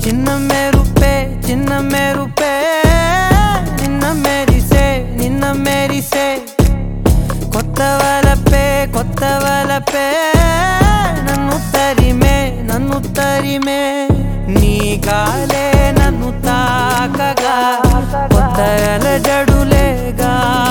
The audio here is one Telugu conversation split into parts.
చిన్న మెరుపే చిన్న మెరుపే నిన్న మెరిసే నిన్న మెరిసే కొత్త వలపే కొత్త వలపే నన్ను తరిమే నన్ను తరిమే నీ గాలే నన్ను తాకగా కొత్త జడులేగా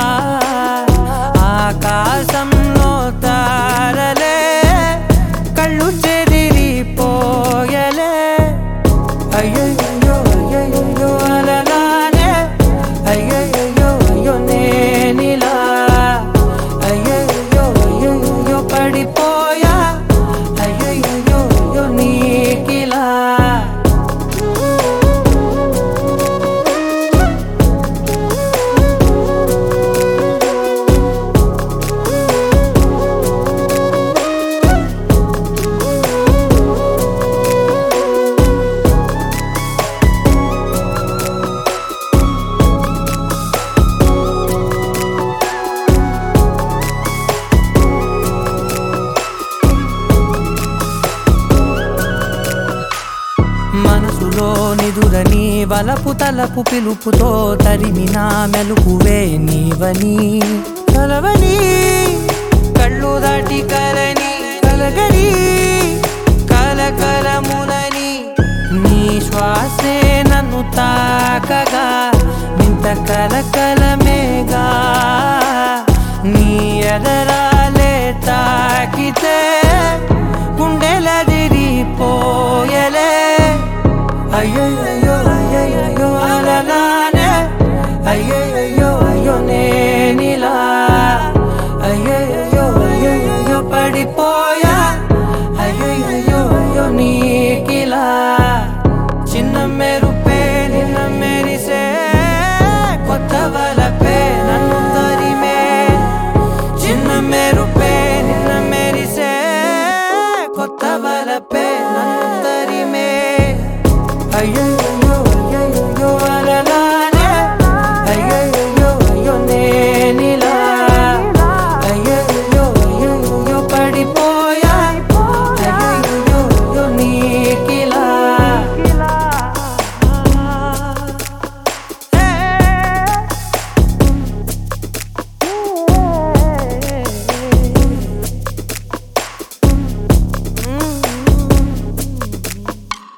ఆకాశంలో తారలే కళ్ళు చెదిరిపోయలే అయ్యయ్యో అయ్యయ్యో అలలానే అయ్యయ్యో అయ్యో నేనిలా అయ్యయ్యో అయ్యయ్యో పడిపోయా అయ్యయ్యో అయ్యో నీకిలా మనసులో నిదురని వలపు తలపు పిలుపుతో తరిమిన మెలుకువే నీవని కలవని కళ్ళు దాటి కలని కలగని కలకలములని నీ శ్వాసే నన్ను తాకగా నింత కలకలమేగా నీ ఎదరాలే తాకితే గుండెలదిరిపోయలే అయ్యయ్యో అయ్యయ్యో అలలానే అయ్యయ్యో అయ్యో నేనిలా అయ్యయ్యో అయ్యయ్యో పడిపోయా అయ్యయ్యో అయ్యో నీకిలా చిన్న మెరుపే నిన్న మెరిసే కొత్త వలపే నన్ను తరిమే చిన్న మెరుపే నిన్న మెరిసే కొత్త వలపే నన్ను తరిమే అయ్యో